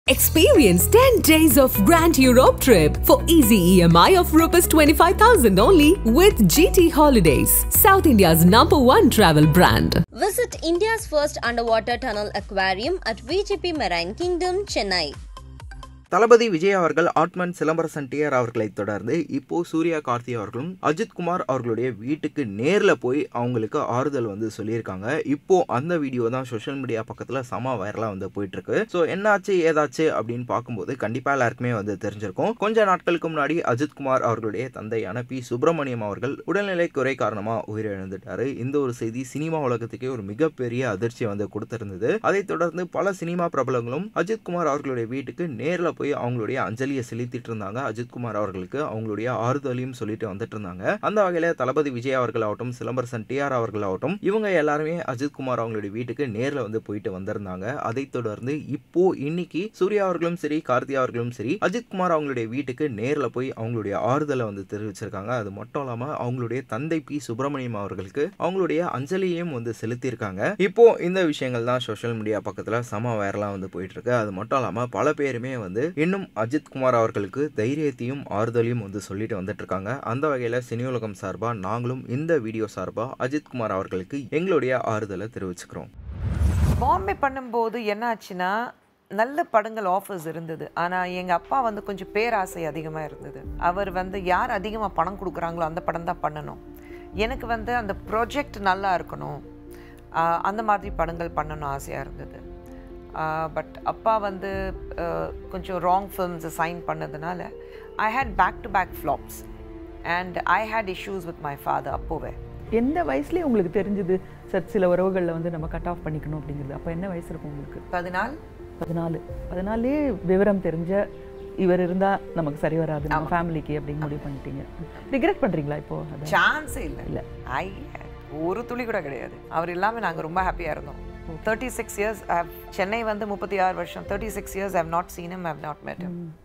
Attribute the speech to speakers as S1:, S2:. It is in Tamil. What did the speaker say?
S1: Experience 10 days of Grand Europe trip for easy EMI of Rs 25,000 only with GT Holidays, South India's number one travel brand.
S2: Visit India's first underwater tunnel aquarium at VGP Marine Kingdom, Chennai.
S3: தளபதி விஜய் அவர்கள் ஆட்மன் சிலம்பரசன் டிஆர் அவர்களை தொடர்ந்து இப்போ சூர்யா கார்த்தி அவர்களும் அஜித் குமார் அவர்களுடைய வீட்டுக்கு நேரில் போய் அவங்களுக்கு ஆறுதல் வந்து சொல்லியிருக்காங்க இப்போ அந்த வீடியோ தான் சோஷியல் மீடியா பக்கத்தில் சம வைரலாக வந்து போயிட்டு இருக்கு ஸோ என்னாச்சு ஏதாச்சு அப்படின்னு பார்க்கும்போது கண்டிப்பாக எல்லாருக்குமே வந்து தெரிஞ்சிருக்கும் கொஞ்ச நாட்களுக்கு முன்னாடி அஜித் குமார் அவர்களுடைய தந்தையான பி சுப்பிரமணியம் அவர்கள் உடல்நிலை குறை காரணமாக உயிரிழந்துட்டாரு இந்த ஒரு செய்தி சினிமா உலகத்துக்கே ஒரு மிகப்பெரிய அதிர்ச்சியை வந்து கொடுத்திருந்தது அதைத் தொடர்ந்து பல சினிமா பிரபலங்களும் அஜித் குமார் அவர்களுடைய வீட்டுக்கு நேரில் போய் அவங்களுடைய அஞ்சலியை செலுத்திட்டு இருந்தாங்க அஜித் குமார் அவர்களுக்கு அவங்களுடைய ஆறுதலையும் சொல்லிட்டு வந்துட்டு இருந்தாங்க அந்த வகையில தளபதி விஜய் அவர்கள் ஆகட்டும் சிலம்பரசன் டிஆர் அவர்கள் ஆகட்டும் இவங்க எல்லாருமே அஜித் குமார் அவங்களுடைய வீட்டுக்கு நேரில் வந்து போயிட்டு வந்திருந்தாங்க அதைத் தொடர்ந்து இப்போ இன்னைக்கு சூர்யா அவர்களும் சரி கார்த்தி அவர்களும் சரி அஜித் குமார் அவங்களுடைய வீட்டுக்கு நேரில் போய் அவங்களுடைய ஆறுதலை வந்து தெரிவிச்சிருக்காங்க அது மட்டும் இல்லாம அவங்களுடைய தந்தை பி சுப்பிரமணியம் அவர்களுக்கு அவங்களுடைய அஞ்சலியையும் வந்து செலுத்தியிருக்காங்க இப்போ இந்த விஷயங்கள் தான் சோஷியல் மீடியா பக்கத்துல சம வைரலா வந்து போயிட்டு இருக்கு அது மட்டும் இல்லாம பல பேருமே வந்து இன்னும் அஜித் குமார் அவர்களுக்கு தைரியத்தையும் ஆறுதலையும் வந்து சொல்லிட்டு வந்துட்டு இருக்காங்க அந்த வகையில சினியுலகம் சார்பா நாங்களும் இந்த வீடியோ சார்பா அஜித் குமார் அவர்களுக்கு எங்களுடைய ஆறுதலை தெரிவிச்சுக்கிறோம்
S4: பாம்பே பண்ணும்போது என்ன ஆச்சுன்னா நல்ல படங்கள் ஆஃபர்ஸ் இருந்தது ஆனால் எங்கள் அப்பா வந்து கொஞ்சம் பேராசை அதிகமாக இருந்தது அவர் வந்து யார் அதிகமாக பணம் கொடுக்குறாங்களோ அந்த படம் தான் பண்ணணும் எனக்கு வந்து அந்த ப்ராஜெக்ட் நல்லா இருக்கணும் ஆஹ் அந்த மாதிரி படங்கள் பண்ணணும் ஆசையாக இருந்தது பட் அப்பா வந்து ஆஹ் கொஞ்சம் ராங் ஃபில்ம்ஸை சைன் பண்ணதுனால I hate back to back flops and I hate issues with my father அப்போவே
S5: எந்த வயசுலயே உங்களுக்கு தெரிஞ்சது சார் சில உறவுகளில் வந்து நம்ம கட் ஆஃப் பண்ணிக்கணும் அப்படிங்கிறது அப்போ என்ன வயசு இருக்கும் உங்களுக்கு
S4: பதினாலு
S5: பதினாலு பதினாலே விவரம் தெரிஞ்ச இவர் இருந்தால் நமக்கு சரி வராது நம்ம ஃபேமிலிக்கு அப்படின்னு முடிவு பண்ணிட்டீங்க ரிக்ரெட் பண்ணுறீங்களா இப்போ அதை
S4: சான்ஸே இல்லை
S5: இல்ல.
S4: ஐ ஒரு துளி கூட கிடையாது அவர் இல்லாமல் நாங்கள் ரொம்ப ஹாப்பியாக இருந்தோம் தேர்ட்டி சிக்ஸ் இயர்ஸ் சென்னை வந்து முப்பத்தி ஆறு வருஷம் thirty six years I've not seen hmm I've not met him